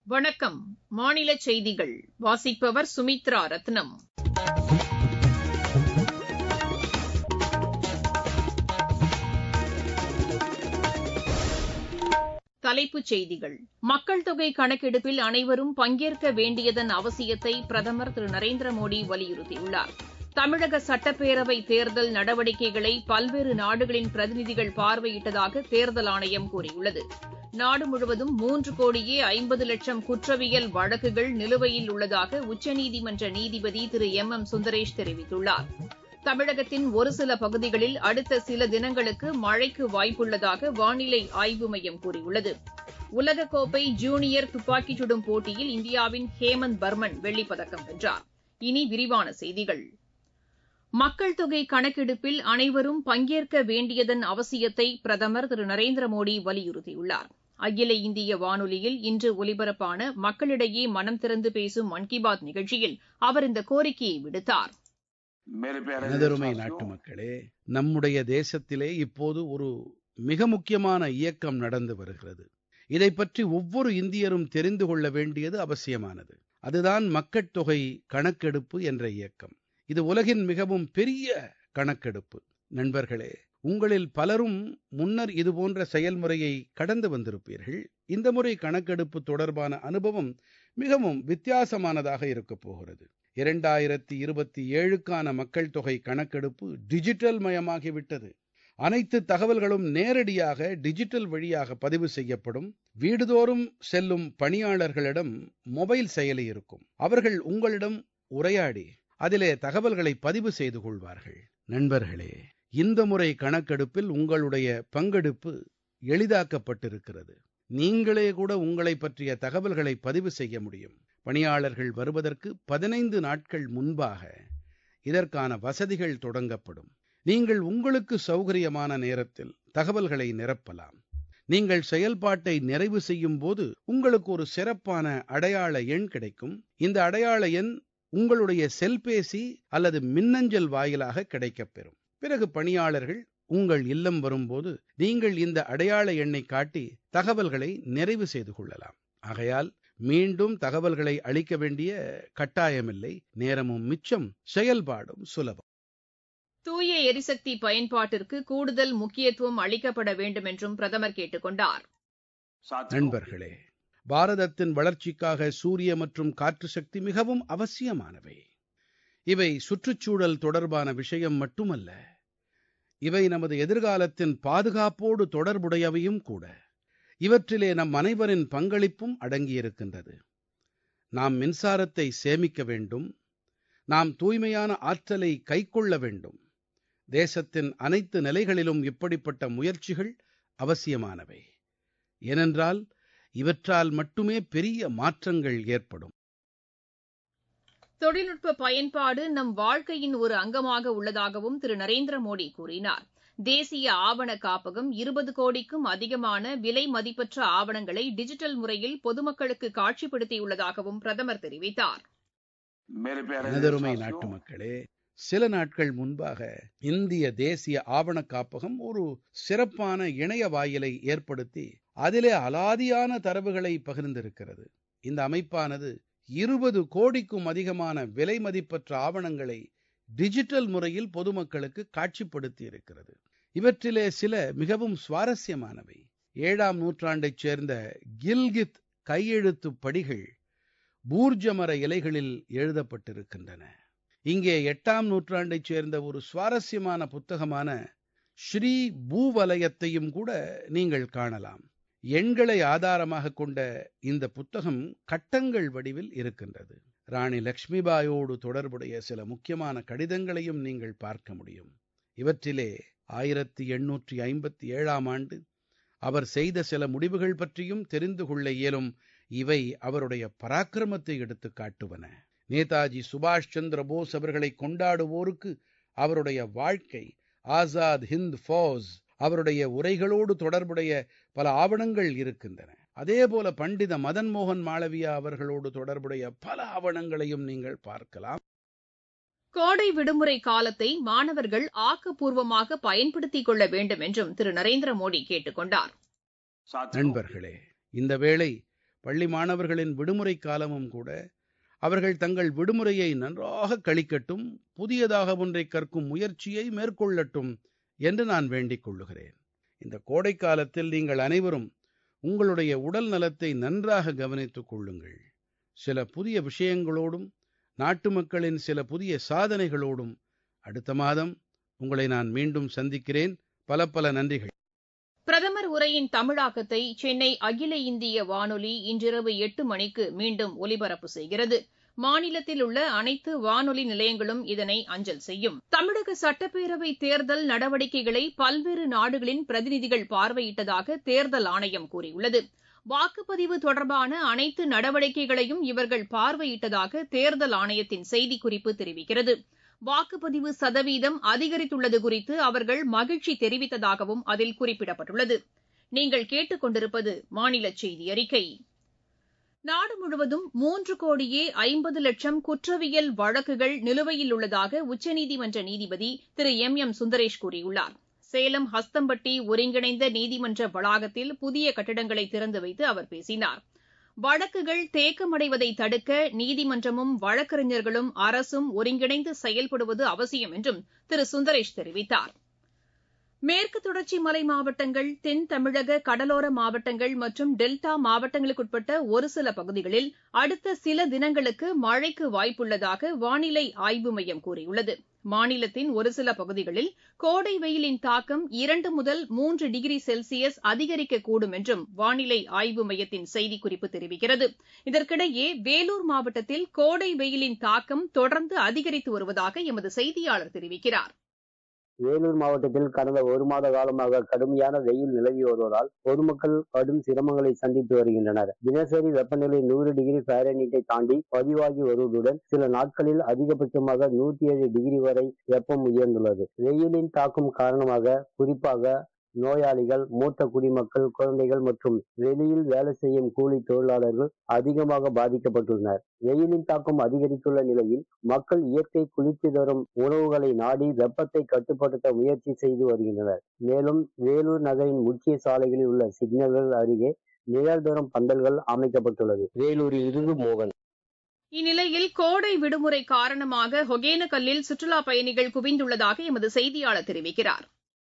வணக்கம் மாநில செய்திகள் வாசிப்பவர் சுமித்ரா ரத்னம் தலைப்புச் செய்திகள் மக்கள் தொகை கணக்கெடுப்பில் அனைவரும் பங்கேற்க வேண்டியதன் அவசியத்தை பிரதமர் திரு நரேந்திர மோடி வலியுறுத்தியுள்ளார் தமிழக சட்டப்பேரவை தேர்தல் நடவடிக்கைகளை பல்வேறு நாடுகளின் பிரதிநிதிகள் பார்வையிட்டதாக தேர்தல் ஆணையம் கூறியுள்ளது நாடு முழுவதும் மூன்று கோடியே ஐம்பது லட்சம் குற்றவியல் வழக்குகள் நிலுவையில் உள்ளதாக உச்சநீதிமன்ற நீதிபதி திரு எம் எம் சுந்தரேஷ் தெரிவித்துள்ளார் தமிழகத்தின் ஒரு சில பகுதிகளில் அடுத்த சில தினங்களுக்கு மழைக்கு வாய்ப்புள்ளதாக வானிலை ஆய்வு மையம் கூறியுள்ளது உலகக்கோப்பை ஜூனியர் துப்பாக்கிச் சுடும் போட்டியில் இந்தியாவின் ஹேமந்த் பர்மன் வெள்ளிப்பதக்கம் வென்றார் இனி விரிவான செய்திகள் மக்கள் தொகை கணக்கெடுப்பில் அனைவரும் பங்கேற்க வேண்டியதன் அவசியத்தை பிரதமர் திரு நரேந்திர மோடி வலியுறுத்தியுள்ளார் அகில இந்திய வானொலியில் இன்று ஒலிபரப்பான மக்களிடையே மனம் திறந்து பேசும் மன் கி பாத் நிகழ்ச்சியில் அவர் இந்த கோரிக்கையை விடுத்தார் எனதருமை நாட்டு மக்களே நம்முடைய தேசத்திலே இப்போது ஒரு மிக முக்கியமான இயக்கம் நடந்து வருகிறது இதை பற்றி ஒவ்வொரு இந்தியரும் தெரிந்து கொள்ள வேண்டியது அவசியமானது அதுதான் மக்கட்தொகை கணக்கெடுப்பு என்ற இயக்கம் இது உலகின் மிகவும் பெரிய கணக்கெடுப்பு நண்பர்களே உங்களில் பலரும் முன்னர் இதுபோன்ற செயல்முறையை கடந்து வந்திருப்பீர்கள் இந்த முறை கணக்கெடுப்பு தொடர்பான அனுபவம் மிகவும் வித்தியாசமானதாக இருக்கப் போகிறது இரண்டாயிரத்தி இருபத்தி ஏழுக்கான மக்கள் தொகை கணக்கெடுப்பு டிஜிட்டல் மயமாகிவிட்டது அனைத்து தகவல்களும் நேரடியாக டிஜிட்டல் வழியாக பதிவு செய்யப்படும் வீடுதோறும் செல்லும் பணியாளர்களிடம் மொபைல் செயலி இருக்கும் அவர்கள் உங்களிடம் உரையாடி அதிலே தகவல்களை பதிவு செய்து கொள்வார்கள் நண்பர்களே இந்த முறை கணக்கெடுப்பில் உங்களுடைய பங்கெடுப்பு எளிதாக்கப்பட்டிருக்கிறது நீங்களே கூட உங்களை பற்றிய தகவல்களை பதிவு செய்ய முடியும் பணியாளர்கள் வருவதற்கு பதினைந்து நாட்கள் முன்பாக இதற்கான வசதிகள் தொடங்கப்படும் நீங்கள் உங்களுக்கு சௌகரியமான நேரத்தில் தகவல்களை நிரப்பலாம் நீங்கள் செயல்பாட்டை நிறைவு செய்யும் போது உங்களுக்கு ஒரு சிறப்பான அடையாள எண் கிடைக்கும் இந்த அடையாள எண் உங்களுடைய செல்பேசி அல்லது மின்னஞ்சல் வாயிலாக கிடைக்கப்பெறும் பிறகு பணியாளர்கள் உங்கள் இல்லம் வரும்போது நீங்கள் இந்த அடையாள எண்ணை காட்டி தகவல்களை நிறைவு செய்து கொள்ளலாம் ஆகையால் மீண்டும் தகவல்களை அளிக்க வேண்டிய கட்டாயமில்லை நேரமும் மிச்சம் செயல்பாடும் சுலபம் தூய எரிசக்தி பயன்பாட்டிற்கு கூடுதல் முக்கியத்துவம் அளிக்கப்பட வேண்டும் என்றும் பிரதமர் கேட்டுக் கொண்டார் நண்பர்களே பாரதத்தின் வளர்ச்சிக்காக சூரிய மற்றும் காற்று சக்தி மிகவும் அவசியமானவை இவை சுற்றுச்சூழல் தொடர்பான விஷயம் மட்டுமல்ல இவை நமது எதிர்காலத்தின் பாதுகாப்போடு தொடர்புடையவையும் கூட இவற்றிலே நம் அனைவரின் பங்களிப்பும் அடங்கியிருக்கின்றது நாம் மின்சாரத்தை சேமிக்க வேண்டும் நாம் தூய்மையான ஆற்றலை கைக்கொள்ள வேண்டும் தேசத்தின் அனைத்து நிலைகளிலும் இப்படிப்பட்ட முயற்சிகள் அவசியமானவை ஏனென்றால் இவற்றால் மட்டுமே பெரிய மாற்றங்கள் ஏற்படும் தொழில்நுட்ப பயன்பாடு நம் வாழ்க்கையின் ஒரு அங்கமாக உள்ளதாகவும் திரு நரேந்திர மோடி கூறினார் தேசிய ஆவண காப்பகம் இருபது கோடிக்கும் அதிகமான விலை மதிப்பற்ற ஆவணங்களை டிஜிட்டல் முறையில் பொதுமக்களுக்கு காட்சிப்படுத்தியுள்ளதாகவும் பிரதமர் தெரிவித்தார் எனதருமை நாட்டு மக்களே சில நாட்கள் முன்பாக இந்திய தேசிய ஆவண காப்பகம் ஒரு சிறப்பான இணைய வாயிலை ஏற்படுத்தி அதிலே அலாதியான தரவுகளை பகிர்ந்திருக்கிறது இந்த அமைப்பானது இருபது கோடிக்கும் அதிகமான விலை மதிப்பற்ற ஆவணங்களை டிஜிட்டல் முறையில் பொதுமக்களுக்கு காட்சிப்படுத்தி இருக்கிறது இவற்றிலே சில மிகவும் சுவாரஸ்யமானவை ஏழாம் நூற்றாண்டைச் சேர்ந்த கில்கித் கையெழுத்து படிகள் பூர்ஜமர இலைகளில் எழுதப்பட்டிருக்கின்றன இங்கே எட்டாம் நூற்றாண்டைச் சேர்ந்த ஒரு சுவாரஸ்யமான புத்தகமான ஸ்ரீ பூவலயத்தையும் கூட நீங்கள் காணலாம் எண்களை ஆதாரமாக கொண்ட இந்த புத்தகம் கட்டங்கள் வடிவில் இருக்கின்றது ராணி லக்ஷ்மிபாயோடு தொடர்புடைய சில முக்கியமான கடிதங்களையும் நீங்கள் பார்க்க முடியும் இவற்றிலே ஆயிரத்தி எண்ணூற்றி ஐம்பத்தி ஏழாம் ஆண்டு அவர் செய்த சில முடிவுகள் பற்றியும் தெரிந்து கொள்ள இயலும் இவை அவருடைய பராக்கிரமத்தை எடுத்து காட்டுவன நேதாஜி சுபாஷ் சந்திர போஸ் அவர்களை கொண்டாடுவோருக்கு அவருடைய வாழ்க்கை ஆசாத் ஹிந்த் ஃபௌஸ் அவருடைய உரைகளோடு தொடர்புடைய பல ஆவணங்கள் இருக்கின்றன அதேபோல பண்டித மதன் மோகன் மாளவியா அவர்களோடு தொடர்புடைய பல ஆவணங்களையும் நீங்கள் பார்க்கலாம் கோடை விடுமுறை காலத்தை மாணவர்கள் ஆக்கப்பூர்வமாக பயன்படுத்திக் கொள்ள வேண்டும் என்றும் திரு நரேந்திர மோடி கேட்டுக் கொண்டார் நண்பர்களே இந்த வேளை பள்ளி மாணவர்களின் விடுமுறை காலமும் கூட அவர்கள் தங்கள் விடுமுறையை நன்றாக கழிக்கட்டும் புதியதாக ஒன்றை கற்கும் முயற்சியை மேற்கொள்ளட்டும் என்று நான் வேண்டிக் கொள்ளுகிறேன் இந்த கோடைக்காலத்தில் நீங்கள் அனைவரும் உங்களுடைய உடல் நலத்தை நன்றாக கவனித்துக் கொள்ளுங்கள் சில புதிய விஷயங்களோடும் நாட்டு மக்களின் சில புதிய சாதனைகளோடும் அடுத்த மாதம் உங்களை நான் மீண்டும் சந்திக்கிறேன் பல பல நன்றிகள் பிரதமர் உரையின் தமிழாக்கத்தை சென்னை அகில இந்திய வானொலி இன்றிரவு எட்டு மணிக்கு மீண்டும் ஒலிபரப்பு செய்கிறது மாநிலத்தில் உள்ள அனைத்து வானொலி நிலையங்களும் இதனை அஞ்சல் செய்யும் தமிழக சட்டப்பேரவை தேர்தல் நடவடிக்கைகளை பல்வேறு நாடுகளின் பிரதிநிதிகள் பார்வையிட்டதாக தேர்தல் ஆணையம் கூறியுள்ளது வாக்குப்பதிவு தொடர்பான அனைத்து நடவடிக்கைகளையும் இவர்கள் பார்வையிட்டதாக தேர்தல் ஆணையத்தின் செய்திக்குறிப்பு தெரிவிக்கிறது வாக்குப்பதிவு சதவீதம் அதிகரித்துள்ளது குறித்து அவர்கள் மகிழ்ச்சி தெரிவித்ததாகவும் அதில் குறிப்பிடப்பட்டுள்ளது நீங்கள் கேட்டுக் கொண்டிருப்பது மாநில செய்தி அறிக்கை நாடு முழுவதும் மூன்று கோடியே ஐம்பது லட்சம் குற்றவியல் வழக்குகள் நிலுவையில் உள்ளதாக உச்சநீதிமன்ற நீதிபதி திரு எம் எம் சுந்தரேஷ் கூறியுள்ளார் சேலம் ஹஸ்தம்பட்டி ஒருங்கிணைந்த நீதிமன்ற வளாகத்தில் புதிய கட்டிடங்களை திறந்து வைத்து அவர் பேசினார் வழக்குகள் தேக்கமடைவதை தடுக்க நீதிமன்றமும் வழக்கறிஞர்களும் அரசும் ஒருங்கிணைந்து செயல்படுவது அவசியம் என்றும் திரு சுந்தரேஷ் தெரிவித்தார் மேற்கு தொடர்ச்சி மலை மாவட்டங்கள் தென் தமிழக கடலோர மாவட்டங்கள் மற்றும் டெல்டா மாவட்டங்களுக்குட்பட்ட ஒரு சில பகுதிகளில் அடுத்த சில தினங்களுக்கு மழைக்கு வாய்ப்புள்ளதாக வானிலை ஆய்வு மையம் கூறியுள்ளது மாநிலத்தின் ஒரு சில பகுதிகளில் கோடை வெயிலின் தாக்கம் இரண்டு முதல் மூன்று டிகிரி செல்சியஸ் அதிகரிக்கக்கூடும் என்றும் வானிலை ஆய்வு மையத்தின் செய்திக்குறிப்பு தெரிவிக்கிறது இதற்கிடையே வேலூர் மாவட்டத்தில் கோடை வெயிலின் தாக்கம் தொடர்ந்து அதிகரித்து வருவதாக எமது செய்தியாளர் தெரிவிக்கிறார் வேலூர் மாவட்டத்தில் கடந்த ஒரு மாத காலமாக கடுமையான வெயில் நிலவி வருவதால் பொதுமக்கள் கடும் சிரமங்களை சந்தித்து வருகின்றனர் தினசரி வெப்பநிலை நூறு டிகிரி பாரனீட்டை தாண்டி பதிவாகி வருவதுடன் சில நாட்களில் அதிகபட்சமாக நூத்தி ஏழு டிகிரி வரை வெப்பம் உயர்ந்துள்ளது வெயிலின் தாக்கம் காரணமாக குறிப்பாக நோயாளிகள் மூத்த குடிமக்கள் குழந்தைகள் மற்றும் வெளியில் வேலை செய்யும் கூலி தொழிலாளர்கள் அதிகமாக பாதிக்கப்பட்டுள்ளனர் வெயிலின் தாக்கம் அதிகரித்துள்ள நிலையில் மக்கள் இயற்கை குளிர்ச்சி தரும் உணவுகளை நாடி வெப்பத்தை கட்டுப்படுத்த முயற்சி செய்து வருகின்றனர் மேலும் வேலூர் நகரின் முக்கிய சாலைகளில் உள்ள சிக்னல்கள் அருகே நிழல் தரும் பந்தல்கள் அமைக்கப்பட்டுள்ளது வேலூரில் இருந்து மோகன் இந்நிலையில் கோடை விடுமுறை காரணமாக ஒகேனக்கல்லில் சுற்றுலாப் பயணிகள் குவிந்துள்ளதாக எமது செய்தியாளர் தெரிவிக்கிறார்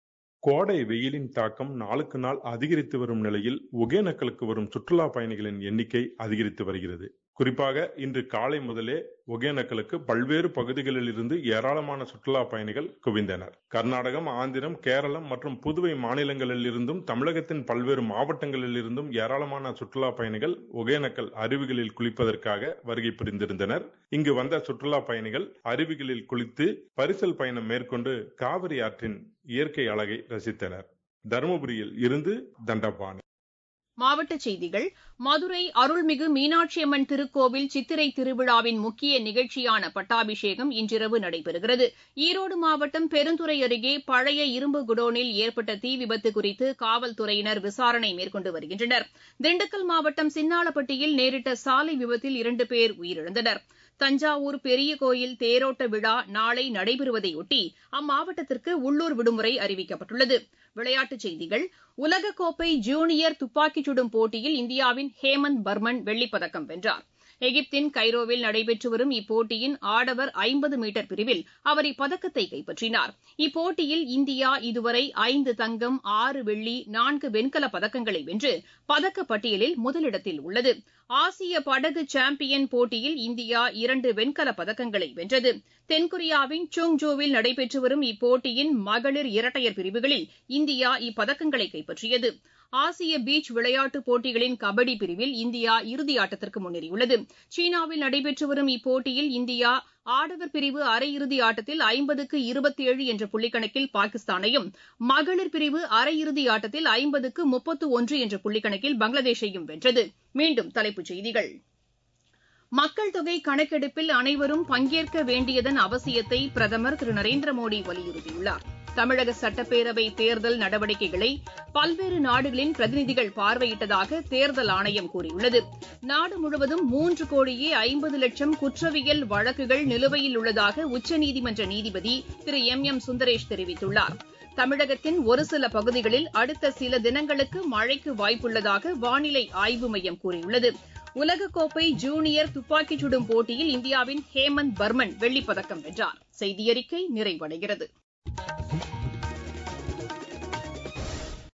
கோடை வெயிலின் தாக்கம் நாளுக்கு நாள் அதிகரித்து வரும் நிலையில் ஒகேனக்கலுக்கு வரும் சுற்றுலா பயணிகளின் எண்ணிக்கை அதிகரித்து வருகிறது குறிப்பாக இன்று காலை முதலே ஒகேனக்கலுக்கு பல்வேறு பகுதிகளில் இருந்து ஏராளமான சுற்றுலா பயணிகள் குவிந்தனர் கர்நாடகம் ஆந்திரம் கேரளம் மற்றும் புதுவை மாநிலங்களில் இருந்தும் தமிழகத்தின் பல்வேறு மாவட்டங்களில் இருந்தும் ஏராளமான சுற்றுலா பயணிகள் ஒகேனக்கல் அருவிகளில் குளிப்பதற்காக வருகை புரிந்திருந்தனர் இங்கு வந்த சுற்றுலா பயணிகள் அருவிகளில் குளித்து பரிசல் பயணம் மேற்கொண்டு காவிரி ஆற்றின் இயற்கை அழகை ரசித்தனர் தருமபுரியில் இருந்து தண்டபாணி மாவட்டச் செய்திகள் மதுரை அருள்மிகு மீனாட்சியம்மன் திருக்கோவில் சித்திரை திருவிழாவின் முக்கிய நிகழ்ச்சியான பட்டாபிஷேகம் இன்றிரவு நடைபெறுகிறது ஈரோடு மாவட்டம் பெருந்துறை அருகே பழைய இரும்பு குடோனில் ஏற்பட்ட தீ விபத்து குறித்து காவல்துறையினர் விசாரணை மேற்கொண்டு வருகின்றனர் திண்டுக்கல் மாவட்டம் சின்னாளப்பட்டியில் நேரிட்ட சாலை விபத்தில் இரண்டு பேர் உயிரிழந்தனர் தஞ்சாவூர் பெரிய கோயில் தேரோட்ட விழா நாளை நடைபெறுவதையொட்டி அம்மாவட்டத்திற்கு உள்ளூர் விடுமுறை அறிவிக்கப்பட்டுள்ளது விளையாட்டுச் செய்திகள் உலகக்கோப்பை ஜூனியர் துப்பாக்கிச் சுடும் போட்டியில் இந்தியாவின் ஹேமந்த் பர்மன் வெள்ளிப்பதக்கம் வென்றார் எகிப்தின் கைரோவில் நடைபெற்று வரும் இப்போட்டியின் ஆடவர் ஐம்பது மீட்டர் பிரிவில் அவர் இப்பதக்கத்தை கைப்பற்றினார் இப்போட்டியில் இந்தியா இதுவரை ஐந்து தங்கம் ஆறு வெள்ளி நான்கு வெண்கலப் பதக்கங்களை வென்று பதக்கப்பட்டியலில் முதலிடத்தில் உள்ளது ஆசிய படகு சாம்பியன் போட்டியில் இந்தியா இரண்டு வெண்கலப் பதக்கங்களை வென்றது தென்கொரியாவின் சுங்ஜோவில் நடைபெற்று வரும் இப்போட்டியின் மகளிர் இரட்டையர் பிரிவுகளில் இந்தியா இப்பதக்கங்களை கைப்பற்றியது ஆசிய பீச் விளையாட்டுப் போட்டிகளின் கபடி பிரிவில் இந்தியா இறுதியாட்டத்திற்கு முன்னேறியுள்ளது சீனாவில் நடைபெற்று வரும் இப்போட்டியில் இந்தியா ஆடவர் பிரிவு அரையிறுதி ஆட்டத்தில் ஐம்பதுக்கு இருபத்தி ஏழு என்ற புள்ளிக்கணக்கில் பாகிஸ்தானையும் மகளிர் பிரிவு அரையிறுதி ஆட்டத்தில் ஐம்பதுக்கு முப்பத்து ஒன்று என்ற புள்ளிக்கணக்கில் பங்களாதேஷையும் வென்றது மீண்டும் தலைப்புச் செய்திகள் மக்கள் தொகை கணக்கெடுப்பில் அனைவரும் பங்கேற்க வேண்டியதன் அவசியத்தை பிரதமர் திரு நரேந்திர மோடி வலியுறுத்தியுள்ளார் தமிழக சட்டப்பேரவை தேர்தல் நடவடிக்கைகளை பல்வேறு நாடுகளின் பிரதிநிதிகள் பார்வையிட்டதாக தேர்தல் ஆணையம் கூறியுள்ளது நாடு முழுவதும் மூன்று கோடியே ஐம்பது லட்சம் குற்றவியல் வழக்குகள் நிலுவையில் உள்ளதாக உச்சநீதிமன்ற நீதிபதி திரு எம் எம் சுந்தரேஷ் தெரிவித்துள்ளார் தமிழகத்தின் ஒரு சில பகுதிகளில் அடுத்த சில தினங்களுக்கு மழைக்கு வாய்ப்புள்ளதாக வானிலை ஆய்வு மையம் கூறியுள்ளது உலகக்கோப்பை ஜூனியர் துப்பாக்கிச் சுடும் போட்டியில் இந்தியாவின் ஹேமந்த் பர்மன் வெள்ளிப்பதக்கம் வென்றார் செய்தியறிக்கை நிறைவடைகிறது